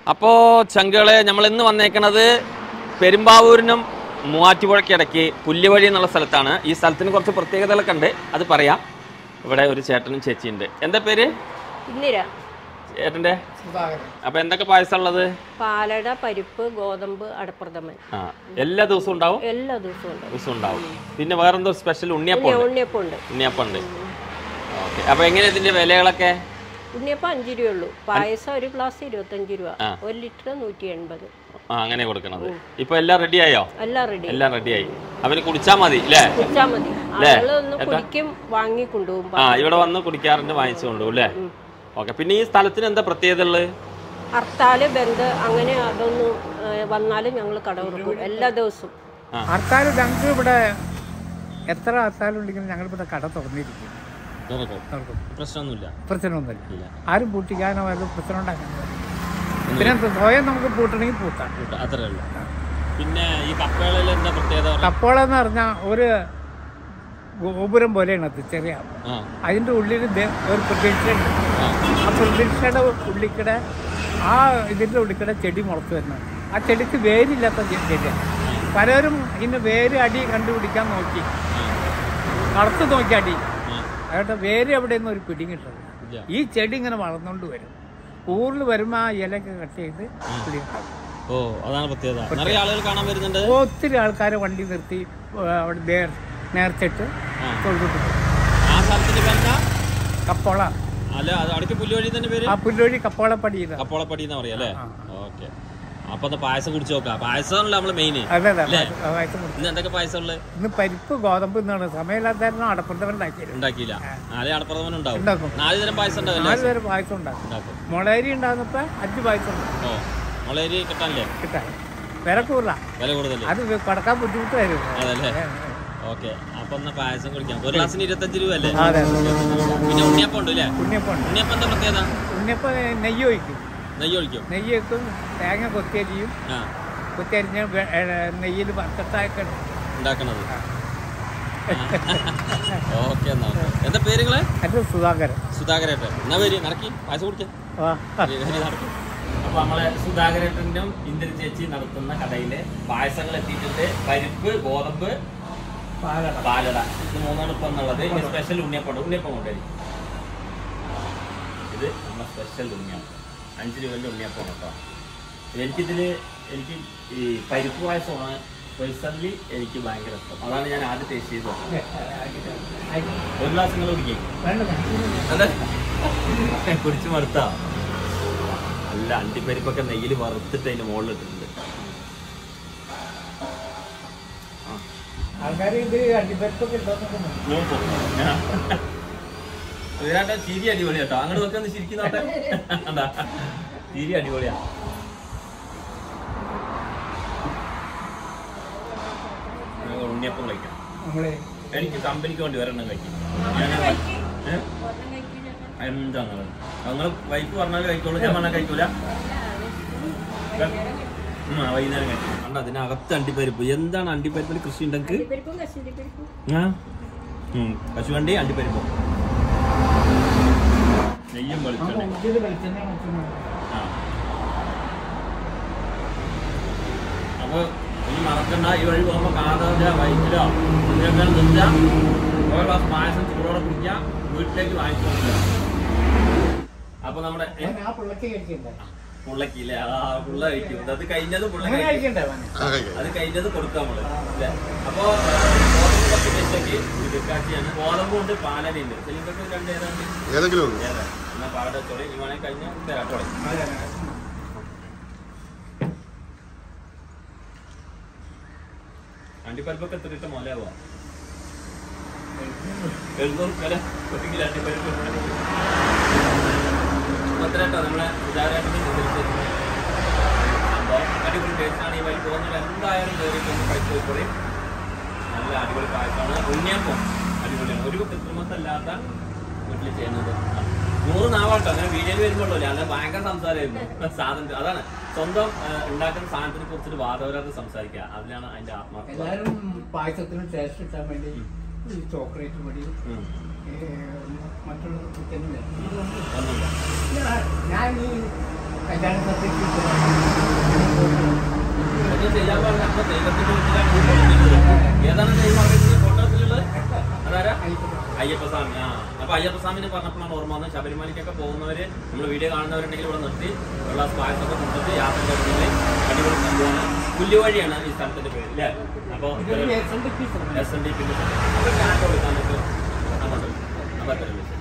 അപ്പോൾ ചങ്കുകളെ നമ്മൾ ഇന്ന് വന്നേക്കണത് പെരുമ്പാവൂരിനും മൂവാറ്റുപുഴയ്ക്കിടയ്ക്ക് പുല്ലുവഴി എന്നുള്ള സ്ഥലത്താണ് ഈ സ്ഥലത്തിന് കുറച്ച് പ്രത്യേകതകളൊക്കെ ഉണ്ട് അത് പറയാം ഇവിടെ ഒരു ചേട്ടനും ചേച്ചിയുണ്ട് എന്താ പേര് ഇന്ദിര ചേട്ടൻ്റെ അപ്പോൾ എന്തൊക്കെ പായസം ഉള്ളത് പാലട പരിപ്പ് ഗോതമ്പ് അടപ്രഥമൻ ആ എല്ലാ ദിവസവും ഉണ്ടാവും എല്ലാ ദിവസവും ഉണ്ട് ദിവസവും ഉണ്ടാവും പിന്നെ വേറെന്തോ സ്പെഷ്യൽ ഉണ്ണിയപ്പം ഉണ്ട് ഉണ്ണിയപ്പം ഉണ്ട് ഉണ്ണിയപ്പം ഉണ്ട് ഓക്കെ അപ്പോൾ എങ്ങനെ ഇതിൻ്റെ വിലകളൊക്കെ ഉണ്ണിയപ്പം അഞ്ച് രൂപയുള്ളൂ പായസം ഒരു ഗ്ലാസ് ഇരുപത്തഞ്ച് രൂപ ആ. ഒരു ലിറ്റർ നൂറ്റി എൺപത് ആ അങ്ങനെ കൊടുക്കണത് ഇപ്പോൾ എല്ലാം റെഡിയായോ എല്ലാം റെഡി എല്ലാം റെഡിയായി അവന് കുടിച്ചാൽ മതി അല്ലേ കുടിച്ചാൽ മതി ആളുകൾ ഒന്ന് കുടിക്കും വാങ്ങി കൊണ്ടുപോകും ആ ഇവിടെ വന്ന് കുടിക്കാറുണ്ട് വാങ്ങിച്ചു കൊണ്ടുപോകും അല്ലേ ഓക്കെ പിന്നെ ഈ സ്ഥലത്തിന് എന്താ പ്രത്യേകത ഉള്ളത് ഹർത്താല് ബന്ദ് അങ്ങനെ അതൊന്നും ഏ, വന്നാലും ഞങ്ങൾ കട തുറക്കും എല്ലാ ദിവസവും ഹർത്താൽ ഞങ്ങൾക്ക് ഇവിടെ എത്ര ഹർത്താലുണ്ടെങ്കിലും ഞങ്ങൾ ഇവിടെ കട തുറന്നിരിക്കും തുറക്കും പ്രശ്നമൊന്നുമില്ല പ്രശ്നമൊന്നുമില്ല ഇല്ല ആരും പൂട്ടിക്കാനോ വല്ല പ്രശ്നം ഉണ്ടാക്കാനോ പിന്നെ എന്ത് സ്വയം നമുക്ക് പൂട്ടണമെങ്കിൽ പൂട്ടാം അത്രേ ഉള്ളൂ പിന്നെ ഈ കപ്പകളിൽ എന്താ പ്രത്യേകത പറഞ്ഞാ? കപ്പോളെന്ന് പറഞ്ഞാൽ ഒരു ഗോപുരം പോലെയാണ് അത് ചെറിയ ആ അതിൻ്റെ ഉള്ളിൽ ദേ ഒരു പ്രതീക്ഷയുണ്ട് ആ ആ പ്രതീക്ഷയുടെ ഉള്ളിക്കടെ ആ ഇതിൻ്റെ ഉള്ളിക്കടെ ചെടി മുളച്ച് വരുന്നത് ആ ചെടിക്ക് വേരില്ലാത്ത ചെ- ചെടിയാണ് പലരും ഇതിന് വേര് അടി കണ്ടുപിടിക്കാൻ നോക്കി കളത്ത് നോക്കി അടി ആ. അയാളുടെ വേര് എവിടെയൊന്നും ഒരു പിടി കിട്ടുന്നത് ഇല്ല. ഈ ചെടി ഇങ്ങനെ വളർന്നുകൊണ്ട് വരും കൂടുതൽ വരുമ്പോൾ ആ ഇലയൊക്കെ കട്ട് ചെയ്ത് പുളി ഉണ്ടാക്കും. ഓ അതാണ് പ്രത്യേകത നിറയെ ആളുകൾ കാണാൻ വരുന്നുണ്ട് ഒത്തിരി ആൾക്കാരെ വണ്ടി നിർത്തി ആ, അവിടെ നേർ നേർച്ചിട്ട് ആ. തൊഴുതിട്ട് പോകും. ആ സ്ഥലത്തിന്റെ പേരെന്താ കപ്പോള അല്ല അത് അടയ്ക്ക് പുല്ലുവഴി തന്നെ പേര് ആ പുല്ലൊഴി കപ്പോളപ്പടിയിലാണ് കപ്പോളപ്പടി എന്ന് പറയാം അല്ലേ ഓക്കെ അപ്പൊ അത് പായസം കുടിച്ചു നോക്കാം പായസമാണല്ലോ നമ്മള് മെയിൻ അതെ അതെ അല്ലേ? ആ, വയസ്സ് മുറിച്ച്. ഇന്ന് എന്തൊക്കെ പായസം ഉള്ളത് ഇന്ന് പരിപ്പ് ഗോതമ്പ് എന്നാണ് സമയമില്ലാത്തായിരുന്നു അടപ്പുണ്ടവൻ ഉണ്ടാക്കിയത് ഉണ്ടാക്കിയില്ല നാളെ അടപ്രഥമൻ ഉണ്ടാവും ഉണ്ടാക്കും നാല് തരം പായസം ഉണ്ടാവില്ലേ നാല് പേര് പായസം ഉണ്ടാക്കും ഉണ്ടാക്കും മുളയരി ഉണ്ടാകുന്നപ്പോ അഞ്ച് പായസം ഉണ്ടാക്കും ഓ മുളയരി കിട്ടാനില്ലേ കിട്ടാൻ വില കൂടുതലാ വില കൂടുതൽ അത് കടക്കാൻ ബുദ്ധിമുട്ടായിരുന്നു അതല്ലേ ഓക്കെ അപ്പൊ എന്നാ പായസം കുടിക്കാം ഒരു ഗ്ലാസിന് ഇരുപത്തഞ്ച് രൂപ അല്ലേ അതെ പിന്നെ ഉണ്ണിയപ്പം ഉണ്ട് അല്ലേ ഉണ്ണിയപ്പം ഉണ്ട് ഉണ്ണിയപ്പം എന്താ പ്രത്യേകത ഉണ്ണിയപ്പം നെയ്യ് ഒഴിക്കും നെയ്യ് ഒഴിക്കും നെയ്യ് വെക്കും തേങ്ങ കൊത്തിയരിയും ആ കൊത്തിയരിഞ്ഞ് നെയ്യിൽ വറുത്തിട്ടൊക്കെ ഉണ്ടാക്കണത് ഓക്കെ എന്നാ okay. എന്താ പേരുകളെ അത് സുധാകരൻ സുധാകരേട്ടൻ എന്നാ പേര് നടക്കി പായസം കുടിക്കാം ആ അപ്പൊ നമ്മളെ സുധാകരേട്ടനും ഇന്ദിര ചേച്ചി നടത്തുന്ന കടയിലെ പായസങ്ങൾ എത്തിയിട്ടുണ്ട് പരിപ്പ് ഗോതമ്പ് പാലട പാലട ഇത് മൂന്നാണ് ഇപ്പൊ എന്നുള്ളത് ഇനി സ്പെഷ്യൽ ഉണ്ണിയപ്പം ഉണ്ണിയപ്പം കൊണ്ടുവരും ഇത് നമ്മുടെ സ്പെഷ്യൽ ഉണ്ണിയപ്പം അഞ്ച് രൂപന്റെ ഉണ്ണിയപ്പം കേട്ടോ എനിക്കിതില് എനിക്ക് ഈ പരിപ്പ് പായസമാണ് പേഴ്സണലി എനിക്ക് ഭയങ്കര ഇഷ്ടം അതാണ് ഞാൻ ആദ്യം ടേസ്റ്റ് ചെയ്തത് ഒരു ഗ്ലാസ് നിങ്ങൾ കുടിക്കും വേണ്ട അതെ കുടിച്ചു മടുത്താ അല്ല അണ്ടിപ്പരിപ്പൊക്കെ നെയ്യിൽ വറുത്തിട്ട് അതിന്റെ മുകളിൽ ഇട്ടിട്ടുണ്ട് ആൾക്കാർ ഇത് അടിപ്പരിപ്പൊക്കെ ഉണ്ടോന്നൊക്കെ നോക്കും. നോക്കൂ ഇതിനാട്ടെ ചിരി അടിപൊളി കേട്ടോ അങ്ങോട്ട് നോക്കി ഒന്ന് ചിരിക്കുന്നോട്ടെ കണ്ടാ ചിരി അടിപൊളിയാ നമുക്ക് ഉണ്ണിയപ്പം കഴിക്കാം നമ്മള് എനിക്ക് കമ്പനിക്ക് വേണ്ടി ഒരെണ്ണം കഴിക്കും ഏ? എന്താ നിങ്ങൾ നിങ്ങൾ വൈഫ് പറഞ്ഞാൽ കഴിക്കോളൂ ഞാൻ പറഞ്ഞാൽ കഴിക്കൂല ഉം, ആ, വൈകുന്നേരം കഴിക്കും കണ്ട അതിനകത്ത് അണ്ടിപ്പരിപ്പ് എന്താണ് അണ്ടിപ്പരിപ്പിൽ കൃഷി ഉണ്ടെങ്കിൽ ആ ഉം, കശുവണ്ടി അണ്ടിപ്പരിപ്പ് നെയ്യും വെളിച്ചെണ്ണ ഇത് വെളിച്ചെണ്ണ മുക്കുന്നത്. ആ. അപ്പൊ ഇനി മറക്കണ്ട ഈ വഴി പോകുമ്പോ കാതോല വൈകിലോ ഇതിനൊക്കെ നിന്നാ ഓരോ ഗ്ലാസ് പായസം ചൂടോടെ കുടിക്കാം വീട്ടിലേക്ക് വാങ്ങിച്ചു കൊടുക്കുക അപ്പൊ നമ്മുടെ ഏ, അവൻ ആ പിള്ളക്ക് കഴിക്കണ്ടേ പുള്ളക്കില്ലേ ആ പുള്ള കഴിക്കും അത് കഴിഞ്ഞത് പുള്ള അങ്ങനെ കഴിക്കും കഴിക്കണ്ടേ അവന്? അത് കഴിഞ്ഞത് കൊടുക്കാം നമ്മള് അല്ലേ അപ്പൊ ഗോതമ്പ് കുറച്ച് വെച്ചേക്ക് ഇടുക്കാച്ചിയാണ് ഗോതമ്പ് കൊണ്ട് പാലനുണ്ട് ചെല്ലുമ്പോ രണ്ട് ഏതാണ്ട് ഏതെങ്കിലും ഒന്ന് ഏതാ എന്നാ പാടെ ചൊടി ഈ വേണേ കഴിഞ്ഞാൽ തരാം ട്ടോ. അതെ, അതെ. അണ്ടിപ്പരിപ്പൊക്കെ എത്ര ഇട്ട മോലാവാ എഴുന്നൂറ് വില ഒരു കിലോ അണ്ടിപ്പരിപ്പ് പത്തരട്ടോ നമ്മളെ ഉദാഹരണത്തിന് സംഭവം അടിപൊളി ടേസ്റ്റാണ് ഈ വഴി പോകുന്നത് എന്തായാലും കയറിയിട്ട് ഒന്ന് കഴിച്ചു നോക്കോളി നല്ല അടിപൊളി പായസമാണ് ഉണ്ണിയപ്പം അടിപൊളിയാണ് ഒരു കൃത്രിമത്തല്ലാത്ത വീട്ടിൽ ചെയ്യുന്നത് നൂറ് നാവാട്ടോ അങ്ങനെ വീഡിയോയിൽ വരുമ്പോഴല്ലോ അല്ല ഭയങ്കര സംസാരമായിരുന്നു സാധനം അതാണ് സ്വന്തം ആ, ഉണ്ടാക്കുന്ന സാധനത്തിനെ കുറിച്ചിട്ട് വാദവരാതെ സംസാരിക്കുക അതിലാണ് അതിന്റെ ആത്മാർത്ഥത എല്ലാരും പായസത്തിന് ടേസ്റ്റ് കിട്ടാൻ വേണ്ടി ഈ ചോക്ലേറ്റ് പൊടി ഉം. ഏ, മറ്റുള്ള ചിക്കൻ ഒന്നുമില്ല ഞാൻ ഈ ഒന്നും ചെയ്യാൻ പാടില്ല അപ്പൊ ദൈവത്തിന്റെ വീട്ടിലാണ് ഈ പോകുന്നത്. ഏതാണ് ദൈവം അറിയുന്നത് ഫോട്ടോസിലുള്ളത് അതാരാ അയ്യപ്പസ്വാമി ആ അപ്പൊ അയ്യപ്പസ്വാമിനെ പറഞ്ഞപ്പോഴാണ് ഓർമ്മ വന്നത് ശബരിമലയ്ക്കൊക്കെ പോകുന്നവര് നമ്മൾ വീഡിയോ കാണുന്നവരുണ്ടെങ്കിൽ ഇവിടെ നിർത്തി ഉള്ള പായസമൊക്കെ കൊണ്ടുവന്ന് യാത്ര തുടങ്ങി അടിപൊളി സംഭവമാണ് പുല്ലുവഴിയാണ് ഈ സ്ഥലത്തിന്റെ പേര് അല്ലേ അപ്പൊ എസ് എൻ ഡി പിന്നെ അപ്പൊ ചാനൽ കൊടുക്കാൻ നമുക്ക് അങ്ങോട്ട് അപ്പൊ അത്രയേ ഉള്ളൂ.